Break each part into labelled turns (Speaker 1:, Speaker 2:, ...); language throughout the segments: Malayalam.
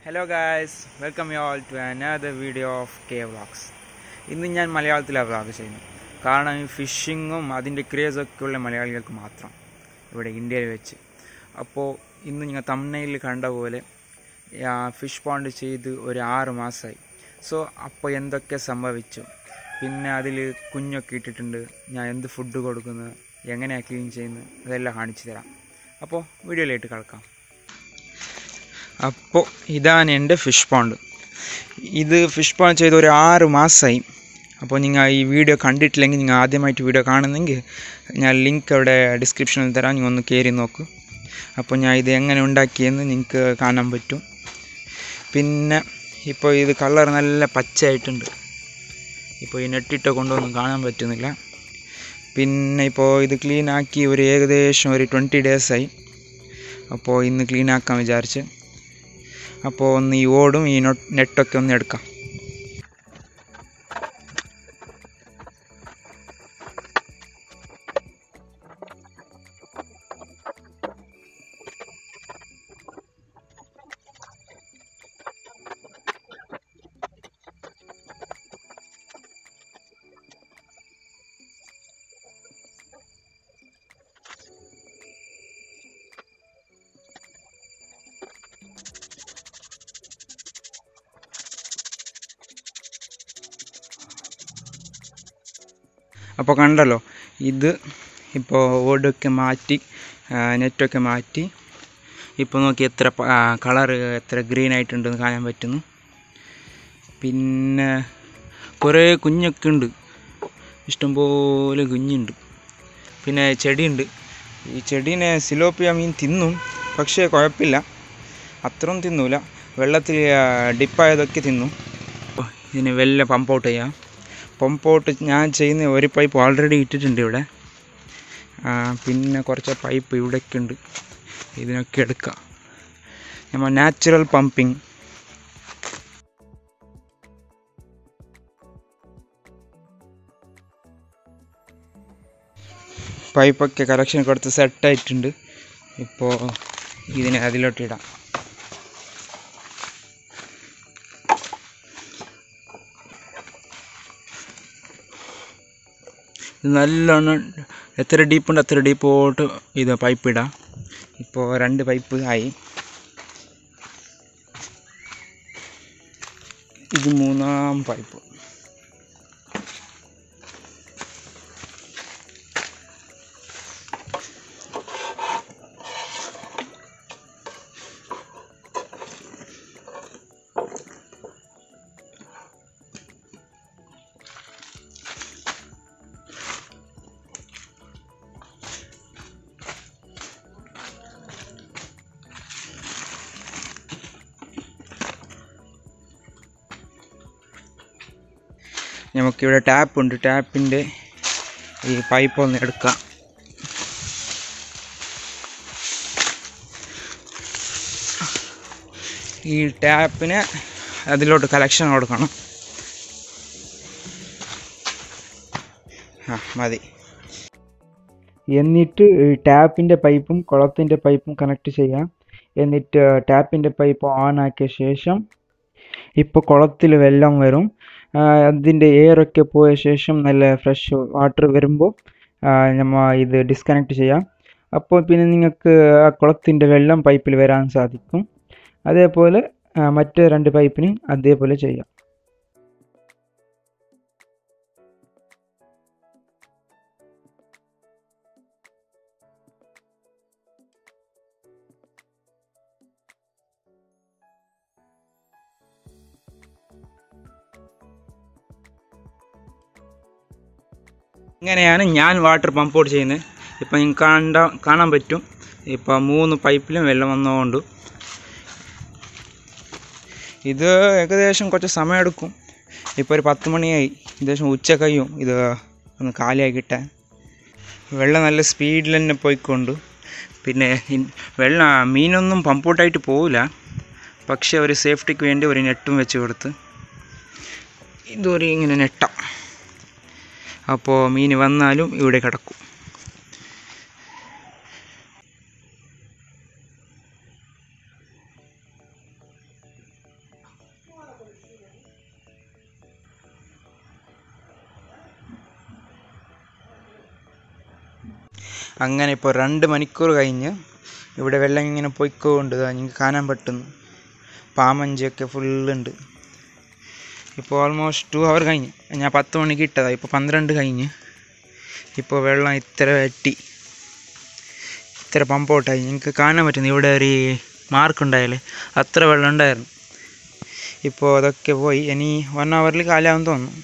Speaker 1: Hello guys welcome you all to another video of K vlogs ഇന്ന് ഞാൻ മലയാളത്തിലാണ് വ്ളോഗ് ചെയ്യുന്നത് കാരണം ഈ ഫിഷിങ്ങും അതിൻ്റെ ക്രേസൊക്കെ ഉള്ള മലയാളികൾക്ക് മാത്രം ഇവിടെ ഇന്ത്യയിൽ വെച്ച് അപ്പോൾ ഇന്ന് നിങ്ങൾ തമ്മനയിൽ കണ്ട പോലെ ഫിഷ് പോണ്ട് ചെയ്ത് ഒരു ആറ് മാസമായി സോ അപ്പോൾ എന്തൊക്കെ സംഭവിച്ചു പിന്നെ അതിൽ കുഞ്ഞൊക്കെ ഇട്ടിട്ടുണ്ട് ഞാൻ എന്ത് ഫുഡ് കൊടുക്കുന്നത് എങ്ങനെയാണ് ക്ലീൻ ചെയ്യുന്നത് അതെല്ലാം കാണിച്ചു തരാം അപ്പോൾ വീഡിയോയിലായിട്ട് കിടക്കാം അപ്പോൾ ഇതാണ് എൻ്റെ ഫിഷ് പോണ്ട് ഇത് ഫിഷ് പോണ്ട് ചെയ്ത് ഒരു ആറ് മാസമായി അപ്പോൾ നിങ്ങൾ ഈ വീഡിയോ കണ്ടിട്ടില്ലെങ്കിൽ നിങ്ങൾ ആദ്യമായിട്ട് വീഡിയോ കാണുന്നെങ്കിൽ ഞാൻ ലിങ്ക് അവിടെ ഡിസ്ക്രിപ്ഷനിൽ തരാം നിങ്ങൾ ഒന്ന് കയറി നോക്കൂ അപ്പോൾ ഞാൻ ഇത് എങ്ങനെ ഉണ്ടാക്കിയെന്ന് നിങ്ങൾക്ക് കാണാൻ പറ്റും പിന്നെ ഇപ്പോൾ ഇത് കളർ നല്ല പച്ചയായിട്ടുണ്ട് ഇപ്പോൾ ഈ നെട്ടിട്ട് കൊണ്ടൊന്നും കാണാൻ പറ്റുന്നില്ല പിന്നെ ഇപ്പോൾ ഇത് ക്ലീൻ ആക്കി ഒരു ഏകദേശം ഒരു ട്വൻറ്റി ഡേയ്സായി അപ്പോൾ ഇന്ന് ക്ലീൻ ആക്കാൻ വിചാരിച്ച് അപ്പോൾ ഒന്ന് ഈ ഓടും ഈ നൊ നെറ്റൊക്കെ ഒന്ന് എടുക്കാം അപ്പോൾ കണ്ടല്ലോ ഇത് ഇപ്പോൾ ഓടൊക്കെ മാറ്റി നെറ്റൊക്കെ മാറ്റി ഇപ്പോൾ നോക്കി എത്ര കളർ എത്ര ഗ്രീൻ ആയിട്ടുണ്ടെന്ന് കാണാൻ പറ്റുന്നു പിന്നെ കുറേ കുഞ്ഞൊക്കെ ഉണ്ട് ഇഷ്ടംപോലെ കുഞ്ഞുണ്ട് പിന്നെ ചെടിയുണ്ട് ഈ ചെടീനെ സിലോപ്പിയ മീൻ തിന്നും പക്ഷേ കുഴപ്പമില്ല അത്രയും തിന്നൂല വെള്ളത്തിൽ ഡിപ്പായതൊക്കെ തിന്നും ഇതിന് വെല്ല പമ്പ് ഔട്ട് ചെയ്യാം പമ്പ് ഔട്ട് ഞാൻ ചെയ്യുന്ന ഒരു പൈപ്പ് ഓൾറെഡി ഇട്ടിട്ടുണ്ട് ഇവിടെ പിന്നെ കുറച്ച് പൈപ്പ് ഇവിടെയൊക്കെ ഉണ്ട് ഇതിനൊക്കെ എടുക്കാം നമ്മൾ നാച്ചുറൽ പമ്പിങ് പൈപ്പൊക്കെ കലക്ഷൻ കൊടുത്ത് സെറ്റായിട്ടുണ്ട് ഇപ്പോൾ ഇതിനെ അതിലോട്ടിടാം നല്ലോണം എത്ര ഡീപ്പുണ്ട് അത്ര ഡീപ്പോട്ട് ഇത് പൈപ്പ് ഇടാം ഇപ്പോൾ രണ്ട് പൈപ്പ് ആയി ഇത് മൂന്നാം പൈപ്പ് നമുക്കിവിടെ ടാപ്പ് ഉണ്ട് ടാപ്പിൻ്റെ ഈ പൈപ്പ് ഒന്ന് എടുക്കാം ഈ ടാപ്പിന് അതിലോട്ട് കലക്ഷൻ കൊടുക്കണം ആ മതി എന്നിട്ട് ടാപ്പിൻ്റെ പൈപ്പും കുളത്തിൻ്റെ പൈപ്പും കണക്ട് ചെയ്യാം എന്നിട്ട് ടാപ്പിൻ്റെ പൈപ്പ് ഓൺ ആക്കിയ ശേഷം ഇപ്പോൾ കുളത്തിൽ വെള്ളം വരും അതിൻ്റെ എയറൊക്കെ പോയ ശേഷം നല്ല ഫ്രഷ് വാട്ടർ വരുമ്പോൾ നമ്മൾ ഇത് ഡിസ്കണക്ട് ചെയ്യാം അപ്പോൾ പിന്നെ നിങ്ങൾക്ക് ആ കുളത്തിൻ്റെ വെള്ളം പൈപ്പിൽ വരാൻ സാധിക്കും അതേപോലെ മറ്റ് രണ്ട് പൈപ്പിന് അതേപോലെ ചെയ്യാം ഇങ്ങനെയാണ് ഞാൻ വാട്ടർ പമ്പ് ഔട്ട് ചെയ്യുന്നത് ഇപ്പം നിങ്ങൾക്ക് കണ്ട കാണാൻ പറ്റും ഇപ്പം മൂന്ന് പൈപ്പിലും വെള്ളം വന്നതുകൊണ്ട് ഇത് ഏകദേശം കുറച്ച് സമയമെടുക്കും ഇപ്പോൾ ഒരു പത്ത് മണിയായി ഏകദേശം ഉച്ച കഴിയും ഇത് ഒന്ന് കാലിയായി കിട്ടാൻ വെള്ളം നല്ല സ്പീഡിൽ തന്നെ പോയിക്കൊണ്ട് പിന്നെ വെള്ളം മീനൊന്നും പമ്പ് ഔട്ടായിട്ട് പോവില്ല പക്ഷേ ഒരു സേഫ്റ്റിക്ക് വേണ്ടി ഒരു നെട്ടും വെച്ച് കൊടുത്ത് ഇതൊരു ഇങ്ങനെ നെട്ടാം അപ്പോൾ മീൻ വന്നാലും ഇവിടെ കിടക്കും അങ്ങനെ ഇപ്പോൾ രണ്ട് മണിക്കൂർ കഴിഞ്ഞ് ഇവിടെ വെള്ളം ഇങ്ങനെ പൊയ്ക്കൊണ്ട് നിങ്ങൾക്ക് കാണാൻ പറ്റുന്നു പാമഞ്ചിയൊക്കെ ഫുള്ളുണ്ട് ഇപ്പോൾ ഓൾമോസ്റ്റ് ടു അവർ കഴിഞ്ഞ് ഞാൻ പത്ത് മണിക്ക് ഇട്ടതാണ് ഇപ്പോൾ പന്ത്രണ്ട് കഴിഞ്ഞ് ഇപ്പോൾ വെള്ളം ഇത്ര വെട്ടി ഇത്ര പമ്പോട്ടായി നിങ്ങൾക്ക് കാണാൻ പറ്റുന്നു ഇവിടെ ഒരു മാർക്ക് ഉണ്ടായാലേ അത്ര വെള്ളം ഉണ്ടായിരുന്നു ഇപ്പോൾ അതൊക്കെ പോയി ഇനി വൺ അവറിൽ കാലാവും തോന്നുന്നു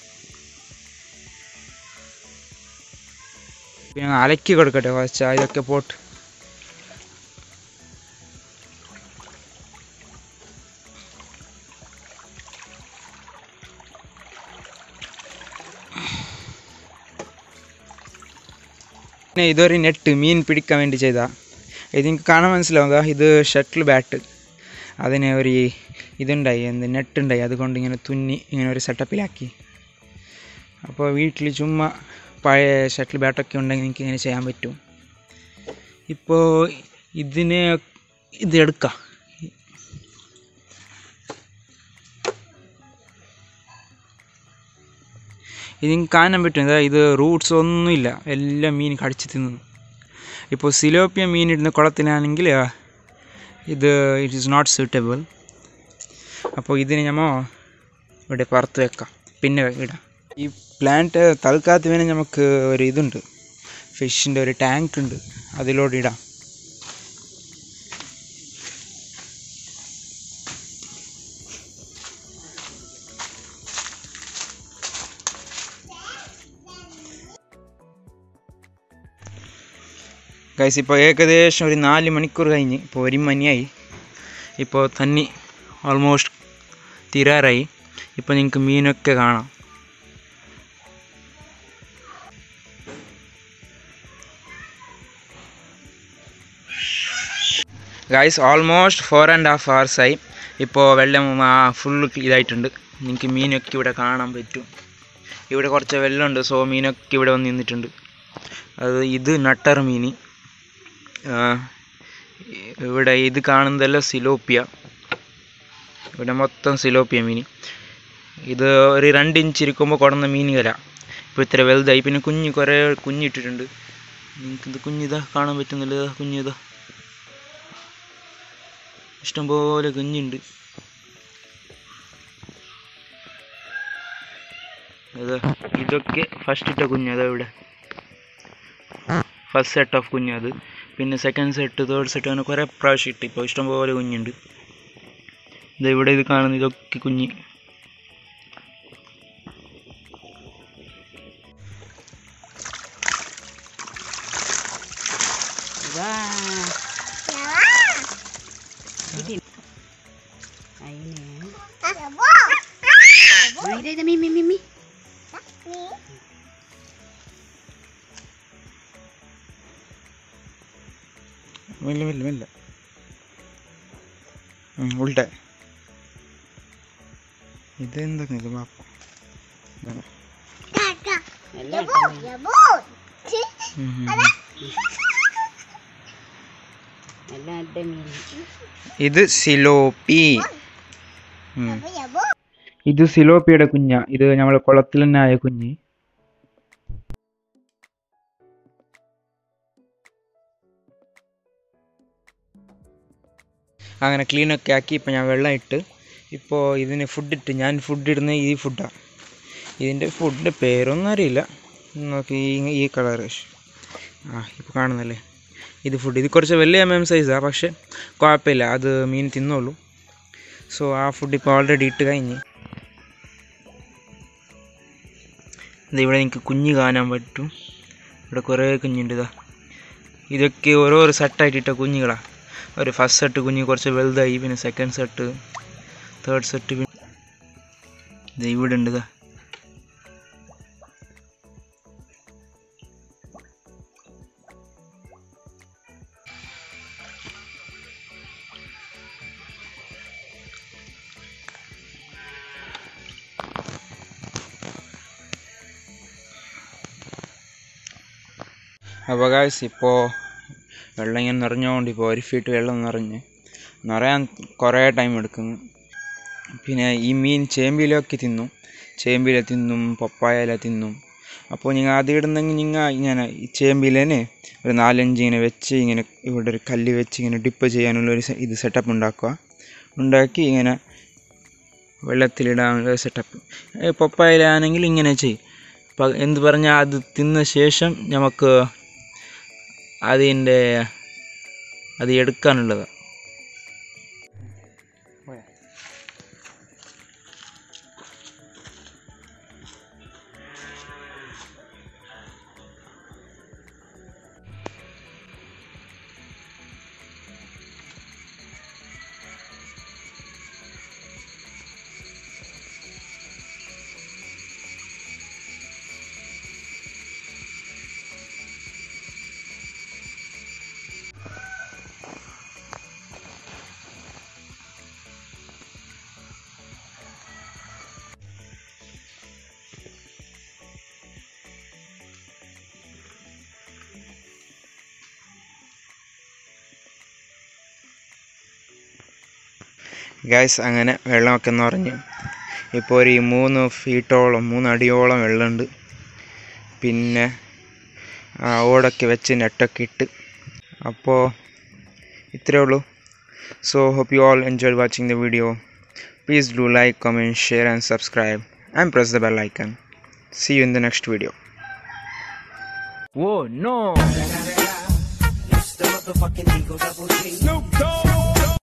Speaker 1: പിന്നെ അലക്കി കൊടുക്കട്ടെ കുറച്ച് ഇതൊക്കെ പോട്ട് പിന്നെ ഇതൊരു നെറ്റ് മീൻ പിടിക്കാൻ വേണ്ടി ചെയ്താ ഇത് നിങ്ങൾക്ക് കാണാൻ മനസ്സിലാവുക ഇത് ഷട്ടിൽ ബാറ്റ് അതിന് ഒരു ഇതുണ്ടായി എന്ത് നെറ്റ് ഉണ്ടായി അതുകൊണ്ട് ഇങ്ങനെ തുന്നി ഇങ്ങനെ ഒരു സെറ്റപ്പിലാക്കി അപ്പോൾ വീട്ടിൽ ചുമ്മാ പഴയ ഷട്ടിൽ ബാറ്റൊക്കെ ഉണ്ടെങ്കിൽ എനിക്ക് ഇങ്ങനെ ചെയ്യാൻ പറ്റും ഇപ്പോൾ ഇതിന് ഇത് എടുക്കാം ഇതിന് കാണാൻ പറ്റും എന്താ ഇത് റൂട്ട്സ് ഒന്നുമില്ല എല്ലാം മീൻ കടിച്ച് തിന്നു ഇപ്പോൾ സിലോപ്പിയ മീൻ ഇടുന്ന കുളത്തിലാണെങ്കിൽ ആ, ഇത് ഇറ്റ് ഈസ് നോട്ട് സ്യൂട്ടബിൾ അപ്പോൾ ഇതിന് നമ്മൾ ഇവിടെ പുറത്ത് വെക്കാം പിന്നെ ഇടാം ഈ പ്ലാന്റ് തൽക്കാലത്ത് വേണേൽ നമുക്ക് ഒരു ഇതുണ്ട് ഫിഷിൻ്റെ ഒരു ടാങ്ക് ഉണ്ട് അതിലോട്ട് ഇടാം ഗൈസ് ഇപ്പോൾ ഏകദേശം ഒരു നാല് മണിക്കൂർ കഴിഞ്ഞ് ഇപ്പോൾ ഒരു മണിയായി ഇപ്പോൾ തന്നി ഓൾമോസ്റ്റ് തീരാറായി ഇപ്പോൾ നിങ്ങൾക്ക് മീനൊക്കെ കാണാം guys almost four and half hours ആയി ഇപ്പോൾ വെള്ളം ഫുള്ള് ഇതായിട്ടുണ്ട് നിങ്ങൾക്ക് മീനൊക്കെ ഇവിടെ കാണാൻ പറ്റും ഇവിടെ കുറച്ച് വെള്ളമുണ്ട് സോ മീനൊക്കെ ഇവിടെ വന്ന് നിന്നിട്ടുണ്ട് അത് ഇത് നട്ടർ മീൻ ആ, ഇവിടെ ഇത് കാണുന്നതെല്ലാം സിലോപ്പിയ ഇവിടെ മൊത്തം സിലോപ്പിയ മീൻ ഇത് ഒരു രണ്ട് ഇഞ്ച് ഇരിക്കുമ്പോൾ കൊടുന്ന മീനുകല ഇപ്പോൾ ഇത്ര വലുതായി പിന്നെ കുഞ്ഞ് കുറേ കുഞ്ഞിട്ടിട്ടുണ്ട് നിങ്ങൾക്കിത് കുഞ്ഞിതാ കാണാൻ പറ്റുന്നില്ല ഇതാ കുഞ്ഞിതാ ഇഷ്ടംപോലെ കുഞ്ഞുണ്ട് അതാ ഇതൊക്കെ ഫസ്റ്റ് ഇട്ട കുഞ്ഞ് അതാ ഇവിടെ ഫസ്റ്റ് സെറ്റ് ഓഫ് കുഞ്ഞ് അത് പിന്നെ സെക്കൻഡ് സെറ്റ് തേർഡ് സെറ്റ് അങ്ങനെ കുറേ പ്രാവശ്യം ഇട്ട് ഇപ്പോൾ ഇഷ്ടംപോലെ കുഞ്ഞുണ്ട് ഇത് ഇവിടെ ഇത് കാണുന്ന ഇതൊക്കെ കുഞ്ഞ്
Speaker 2: Đây, đây, mi, mi, mi, mi.
Speaker 1: മെല്ലെ മെല്ലെ മെല്ലെ ഉം, ഉൾട്ട ഇതെന്തൊക്കെ ഇത് മാപ്പ്
Speaker 2: Elah, tama.
Speaker 1: ഉം, ഉം, ഉം.
Speaker 2: Elah, ada mi.
Speaker 1: ഇത് സിലോപ്പി ഉം. ഇത് സിലോപ്പിയുടെ കുഞ്ഞാ ഇത് നമ്മളെ കുളത്തിൽ തന്നെ ആയ കുഞ്ഞ് അങ്ങനെ ക്ലീനൊക്കെ ആക്കി ഇപ്പോൾ ഞാൻ വെള്ളം ഇട്ട് ഇപ്പോൾ ഇതിന് ഫുഡ് ഇട്ട് ഞാൻ ഫുഡ് ഇടുന്ന ഈ ഫുഡാണ് ഇതിൻ്റെ ഫുഡിൻ്റെ പേരൊന്നും അറിയില്ല നോക്കി ഈ ഈ കളർ ആ ഇപ്പോൾ കാണുന്നല്ലേ ഇത് ഫുഡ് ഇത് കുറച്ച് വലിയ എം എം സൈസാണ് പക്ഷേ കുഴപ്പമില്ല അത് മീൻ തിന്നോളൂ സോ ആ ഫുഡ് ഇപ്പോൾ ഓൾറെഡി ഇട്ട് കഴിഞ്ഞ് ഇത് ഇവിടെ എനിക്ക് കുഞ്ഞ് കാണാൻ പറ്റും ഇവിടെ കുറേ കുഞ്ഞുണ്ട് ഇതാ ഇതൊക്കെ ഓരോരോ സെറ്റായിട്ട് ഇട്ട കുഞ്ഞുങ്ങളാണ് ഒരു ഫസ്റ്റ് സെറ്റ് കുഞ്ഞ് കുറച്ച് വലുതായി പിന്നെ സെക്കൻഡ് സെറ്റ് തേർഡ് സെറ്റ് പിന്നെ ഇത് ഇവിടെ ഉണ്ട് ഇതാ അപ്പോൾ ഗായ്സ് ഇപ്പോൾ വെള്ളം ഇങ്ങനെ നിറഞ്ഞുകൊണ്ട് ഇപ്പോൾ ഒരു ഫീറ്റ് വെള്ളം നിറഞ്ഞ് നിറയാൻ കുറേ ടൈം എടുക്കും പിന്നെ ഈ മീൻ ചേമ്പിലൊക്കെ തിന്നും ചേമ്പില തിന്നും പപ്പായല തിന്നും അപ്പോൾ നിങ്ങൾ അത് ഇടുന്നെങ്കിൽ നിങ്ങൾ ഇങ്ങനെ ഈ ചേമ്പിലേനെ ഒരു നാലഞ്ച് ഇങ്ങനെ വെച്ച് ഇങ്ങനെ ഇവിടെ ഒരു കല്ല് വെച്ച് ഇങ്ങനെ ഡിപ്പ് ചെയ്യാനുള്ള ഒരു സെ- ഇത് സെറ്റപ്പ് ഉണ്ടാക്കുക ഉണ്ടാക്കി ഇങ്ങനെ വെള്ളത്തിലിടാനുള്ള സെറ്റപ്പ് പപ്പായയിലാണെങ്കിൽ ഇങ്ങനെ ചെയ്യും അപ്പം എന്ത് പറഞ്ഞാൽ അത് തിന്ന ശേഷം നമുക്ക് അതിൻ്റെ അത് എടുക്കാനുള്ളത് ഗായ്സ് അങ്ങനെ വെള്ളമൊക്കെ നിറഞ്ഞു ഇപ്പോൾ ഒരു മൂന്ന് ഫീറ്റോളം മൂന്ന് അടിയോളം വെള്ളമുണ്ട് പിന്നെ ആ, ഓടൊക്കെ വെച്ച് നെറ്റൊക്കെ ഇട്ട് അപ്പോൾ ഇത്രയേ ഉള്ളൂ so hope you all enjoy watching the video please do like comment share and subscribe and press the bell icon see you in the next video oh no
Speaker 3: Snoop Dogg.